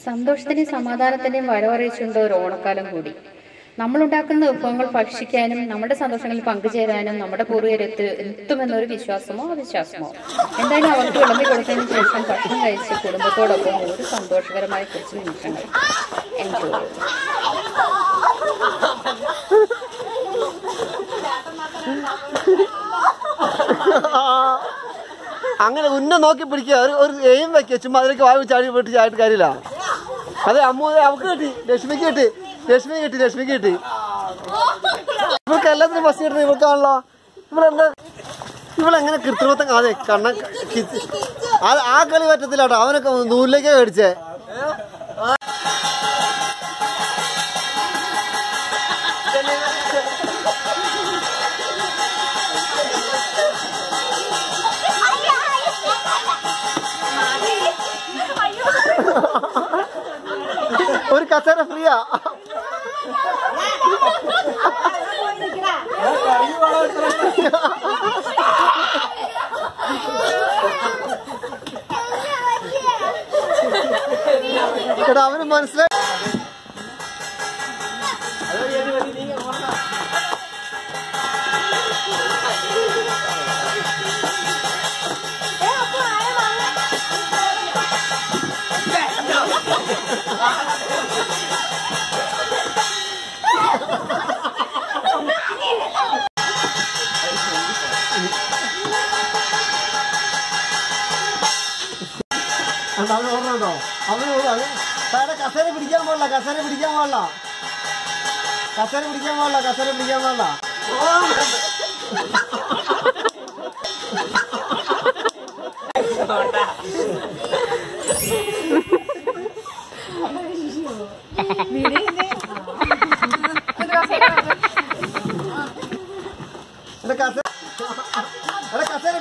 സന്തോഷത്തിന്റെയും സമാധാനത്തിന്റെയും വരവറിയിച്ചുകൊണ്ട് ഒരു ഓണക്കാലം കൂടി നമ്മളുണ്ടാക്കുന്ന വിഭവങ്ങൾ ഭക്ഷിക്കാനും നമ്മുടെ സന്തോഷങ്ങളിൽ പങ്കുചേരാനും നമ്മുടെ പൂർവികരെത്ത് എത്തുമെന്നൊരു വിശ്വാസമോ അവിശ്വാസമോ എന്തായാലും അവർക്ക് വിളമ്പി കൊടുത്തതിന് ശേഷം ഭക്ഷണം കഴിച്ച് കുടുംബത്തോടൊപ്പം ഒരു സന്തോഷകരമായ കുറച്ച് നിമിഷങ്ങൾ എൻജോയ് ചെയ്തു അങ്ങനെ ഉന്നം നോക്കി പിടിക്കുക ഒരു ഒരു എയിം വെക്കുക ചുമ്മാ അതിലേക്ക് വായു ചാടി പോയിട്ട് ചാടിയിട്ട് കാര്യമില്ല അതെ അമ്മു അവക്ക് കിട്ടി ലക്ഷ്മിക്ക് കിട്ടി ലക്ഷ്മി കിട്ടി ലക്ഷ്മിക്ക് കിട്ടി ഇവൾക്ക് എല്ലാത്തിനും ബസ് കിട്ടുന്നത് ഇവൾക്കാണല്ലോ ഇവളെന്താ ഇവളെങ്ങനെ കൃത്രിമത്വം അതെ കണ്ണ കി- അത് ആ കളി പറ്റത്തില്ലാട്ടോ അവനൊക്കെ നൂലിലേക്കാ മേടിച്ചേ ഒരു കസേര ഫ്രീയാ എടാ അവന് മനസ്സിലായി അത് അവന് ഓർമ്മയുണ്ടോ അവന് ഓർമ്മ അത് താഴെ കസേര പിടിക്കാൻ പാടില്ല കസേര പിടിക്കാൻ പാടില്ല കസേര പിടിക്കാൻ പാടില്ല കസേര പിടിക്കാൻ പാടില്ല എടാ കസേര എടാ കസേര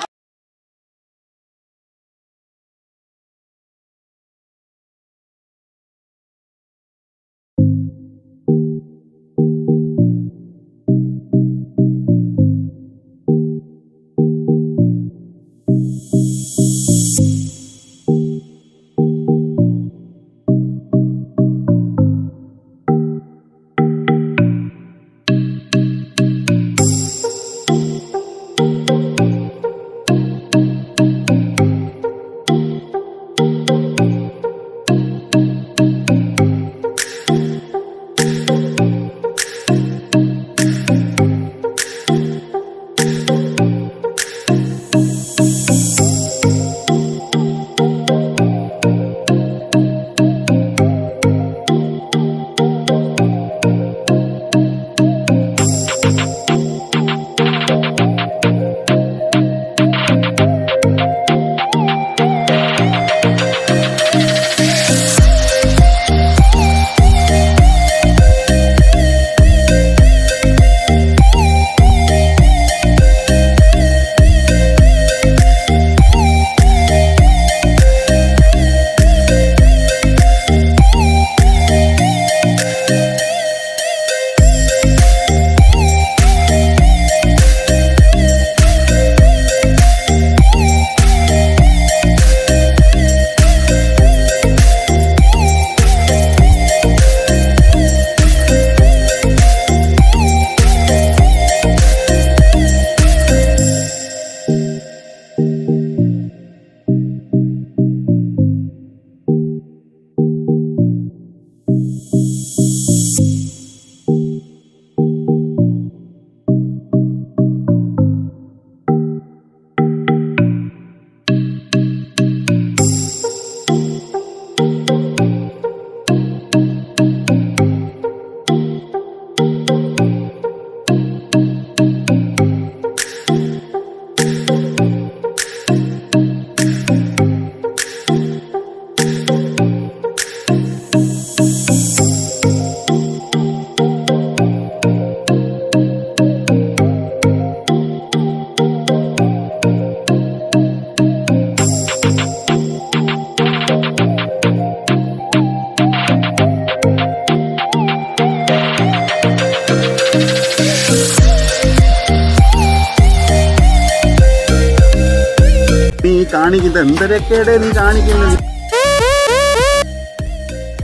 നീ കാണിക്കുന്നത് എന്തരൊക്കെയുടെ നീ കാണിക്കുന്നത്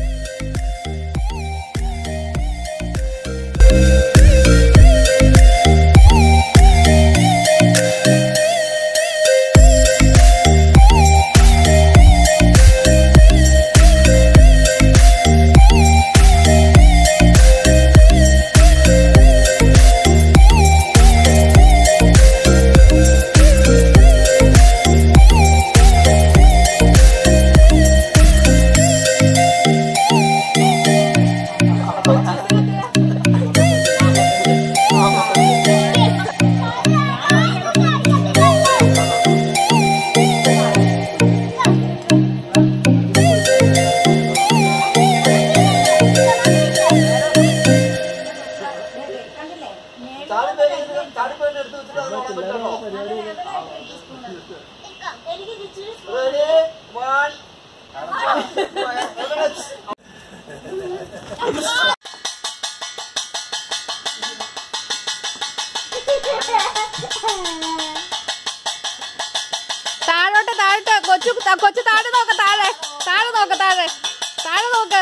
കൊച്ചു ത- കൊച്ചു താഴെ നോക്ക താഴെ താഴെ നോക്ക താഴെ താഴെ നോക്ക്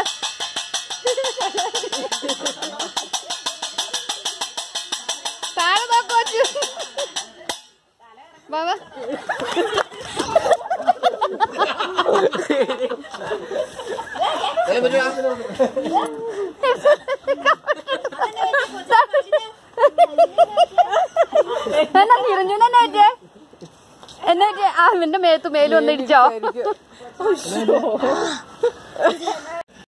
താഴെ നോക്ക് കൊച്ചു ബാബാ എന്നാ തിരിഞ്ഞു തന്നെ പറ്റിയേ എന്നാ പറ്റിയേ? ആ എന്റെ മേത്ത് മേലും ഒന്ന് ഇടിച്ചോ